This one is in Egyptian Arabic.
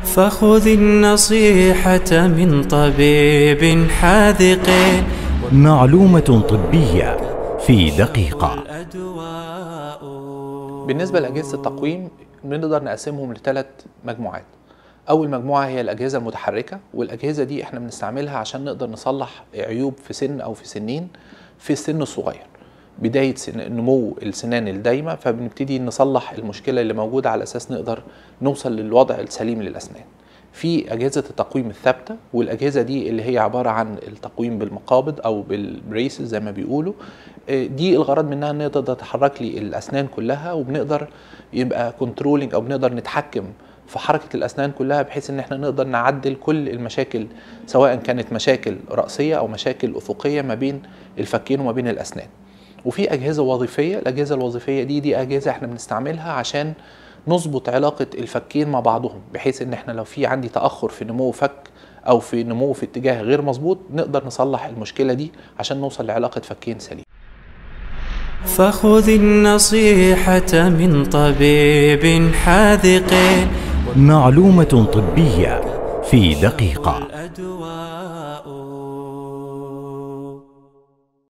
فخذ النصيحة من طبيب حاذق معلومة طبية في دقيقة الأدواء بالنسبة لأجهزة التقويم بنقدر نقسمهم لثلاث مجموعات أول مجموعة هي الأجهزة المتحركة والأجهزة دي إحنا بنستعملها عشان نقدر نصلح عيوب في سن أو في سنين في السن الصغير بداية سن نمو السنان الدايمة فبنبتدي نصلح المشكلة اللي موجودة على أساس نقدر نوصل للوضع السليم للأسنان في أجهزة التقويم الثابتة والأجهزة دي اللي هي عبارة عن التقويم بالمقابض أو بالبريسز زي ما بيقولوا آه، دي الغرض منها ان هي تقدر تحرك لي الاسنان كلها وبنقدر يبقى كنترولينج او بنقدر نتحكم في حركه الاسنان كلها بحيث ان احنا نقدر نعدل كل المشاكل سواء كانت مشاكل راسيه او مشاكل افقيه ما بين الفكين وما بين الاسنان وفي اجهزه وظيفيه الاجهزه الوظيفيه دي دي اجهزه احنا بنستعملها عشان نظبط علاقه الفكين مع بعضهم بحيث ان احنا لو في عندي تاخر في نمو فك او في نمو في اتجاه غير مظبوط نقدر نصلح المشكله دي عشان نوصل لعلاقه فكين سليم فخذ النصيحة من طبيب حاذق معلومة طبية في دقيقة الأدواء